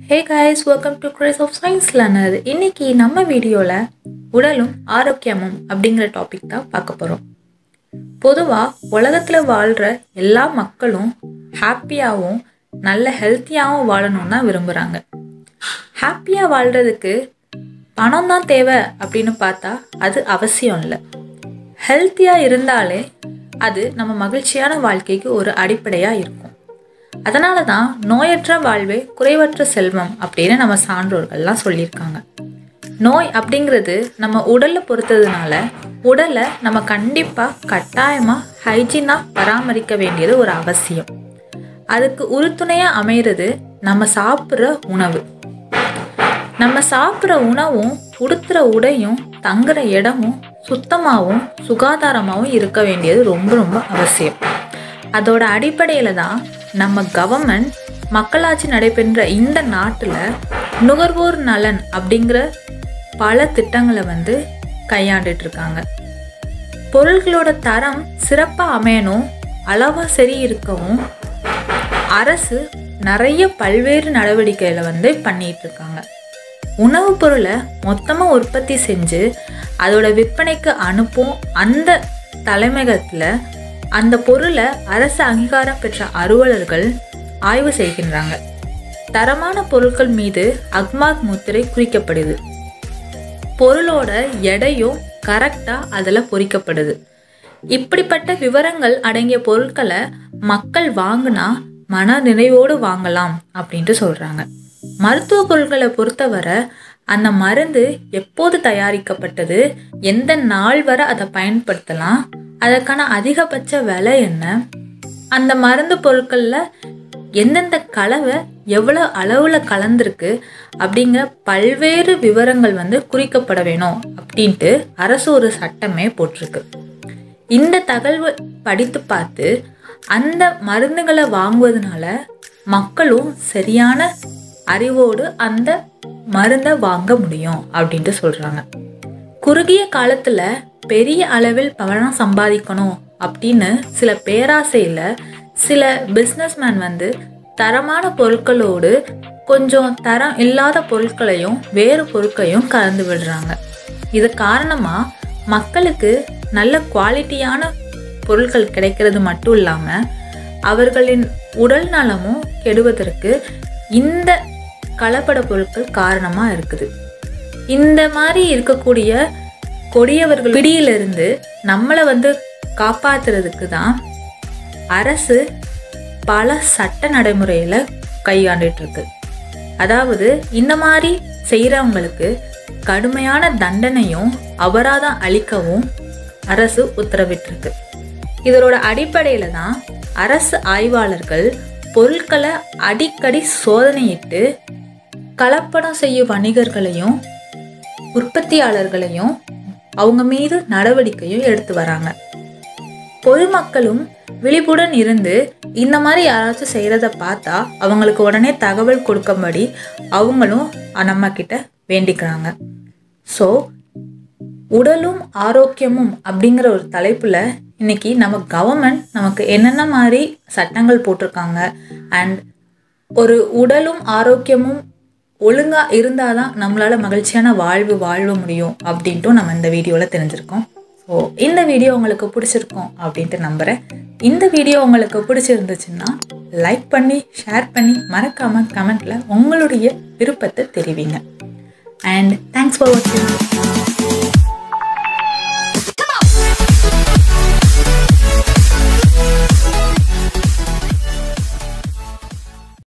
hey guys welcome to craze of science learner இன்னைக்கு நம்ம வீடியோவில் உடலும் ஆரோக்கியமும் அப்படிங்கிற டாபிக் தான் பார்க்க போகிறோம் பொதுவாக உலகத்தில் வாழ்கிற எல்லா மக்களும் ஹாப்பியாகவும் நல்ல ஹெல்த்தியாகவும் வாழணும்னு தான் விரும்புகிறாங்க ஹாப்பியாக வாழ்கிறதுக்கு பணம் தான் தேவை அப்படின்னு பார்த்தா அது அவசியம் இல்லை ஹெல்த்தியாக இருந்தாலே அது நம்ம மகிழ்ச்சியான வாழ்க்கைக்கு ஒரு அடிப்படையாக இருக்கும் அதனால தான் நோயற்ற வாழ்வே குறைவற்ற செல்வம் அப்படின்னு நம்ம சான்றோர்கள்லாம் சொல்லியிருக்காங்க நோய் அப்படிங்கிறது நம்ம உடலை பொறுத்ததுனால உடலை நம்ம கண்டிப்பாக கட்டாயமாக ஹைஜீனாக பராமரிக்க வேண்டியது ஒரு அவசியம் அதுக்கு உறுதுணையாக அமைகிறது நம்ம சாப்பிட்ற உணவு நம்ம சாப்பிட்ற உணவும் உடுத்துற உடையும் தங்குற இடமும் சுத்தமாகவும் சுகாதாரமாகவும் இருக்க வேண்டியது ரொம்ப ரொம்ப அவசியம் அதோட அடிப்படையில் தான் நம்ம கவர்மெண்ட் மக்களாட்சி நடைபெற்ற இந்த நாட்டில் நுகர்வோர் நலன் அப்படிங்கிற பல திட்டங்களை வந்து கையாண்டுட்டு இருக்காங்க பொருள்களோட தரம் சிறப்பாக அமையணும் அளவாக சரி இருக்கவும் அரசு நிறைய பல்வேறு நடவடிக்கைகளை வந்து பண்ணிட்டு இருக்காங்க உணவுப் பொருளை மொத்தமாக உற்பத்தி செஞ்சு அதோட விற்பனைக்கு அனுப்பும் அந்த தலைமையகத்தில் அந்த பொருளை அரசு அங்கீகாரம் பெற்ற அலுவலர்கள் ஆய்வு செய்கின்றாங்க தரமான பொருட்கள் மீது அக்மார்க் முத்திரை குறிக்கப்படுது பொருளோட எடையும் கரெக்டாக அதில் பொறிக்கப்படுது இப்படிப்பட்ட விவரங்கள் அடங்கிய பொருட்களை மக்கள் வாங்கினா மன நிறைவோடு வாங்கலாம் அப்படின்ட்டு சொல்கிறாங்க மருத்துவ பொருட்களை பொறுத்தவரை அந்த மருந்து எப்போது தயாரிக்கப்பட்டது எந்த நாள் வரை அதை பயன்படுத்தலாம் அதற்கான அதிகபட்ச விலை என்ன அந்த மருந்து பொருட்களில் எந்தெந்த கலவை எவ்வளோ அளவில் கலந்துருக்கு அப்படிங்கிற பல்வேறு விவரங்கள் வந்து குறிக்கப்பட வேணும் அப்படின்ட்டு அரசு ஒரு சட்டமே போட்டிருக்கு இந்த தகவல் படித்து பார்த்து அந்த மருந்துகளை வாங்குவதனால மக்களும் சரியான அறிவோடு அந்த மருந்தை வாங்க முடியும் அப்படின்ட்டு சொல்கிறாங்க குறுகிய காலத்தில் பெரிய அளவில் பணம் சம்பாதிக்கணும் அப்படின்னு சில பேராசையில் சில பிஸ்னஸ்மேன் வந்து தரமான பொருட்களோடு கொஞ்சம் தரம் இல்லாத பொருட்களையும் வேறு பொருட்களையும் கலந்து விடுறாங்க இது காரணமாக மக்களுக்கு நல்ல குவாலிட்டியான பொருட்கள் கிடைக்கிறது மட்டும் இல்லாமல் அவர்களின் உடல் நலமும் கெடுவதற்கு இந்த கலப்பட பொருட்கள் காரணமாக இருக்குது இந்த மாதிரி இருக்கக்கூடிய கொடியவர்கள் பிடியிலிருந்து நம்மளை வந்து காப்பாத்துறதுக்கு தான் அரசு பல சட்ட நடைமுறையில் கையாண்டுட்டு இருக்கு அதாவது இந்த மாதிரி செய்கிறவங்களுக்கு கடுமையான தண்டனையும் அபராதம் அளிக்கவும் அரசு உத்தரவிட்டிருக்கு இதனோட அடிப்படையில் தான் அரசு ஆய்வாளர்கள் பொருட்களை அடிக்கடி சோதனையிட்டு கலப்படம் செய்யும் வணிகர்களையும் உற்பத்தியாளர்களையும் அவங்க மீது நடவடிக்கையும் எடுத்து வராங்க பொதுமக்களும் விழிப்புடன் இருந்து இந்த மாதிரி யாராச்சும் செய்கிறத பார்த்தா அவங்களுக்கு உடனே தகவல் கொடுக்கும்படி அவங்களும் நம்ம கிட்ட வேண்டிக்கிறாங்க ஸோ உடலும் ஆரோக்கியமும் அப்படிங்கிற ஒரு தலைப்பில் இன்னைக்கு நம்ம கவர்மெண்ட் நமக்கு என்னென்ன மாதிரி சட்டங்கள் போட்டிருக்காங்க அண்ட் ஒரு உடலும் ஆரோக்கியமும் ஒழுங்காக இருந்தால் தான் நம்மளால் மகிழ்ச்சியான வாழ்வு வாழ முடியும் அப்படின்ட்டும் நம்ம இந்த வீடியோவில் தெரிஞ்சிருக்கோம் ஸோ இந்த வீடியோ உங்களுக்கு பிடிச்சிருக்கும் அப்படின்ட்டு நம்புகிறேன் இந்த வீடியோ உங்களுக்கு பிடிச்சிருந்துச்சுன்னா லைக் பண்ணி ஷேர் பண்ணி மறக்காமல் கமெண்ட்டில் உங்களுடைய விருப்பத்தை தெரிவிங்க அண்ட் தேங்க்ஸ் ஃபார் வாட்சிங்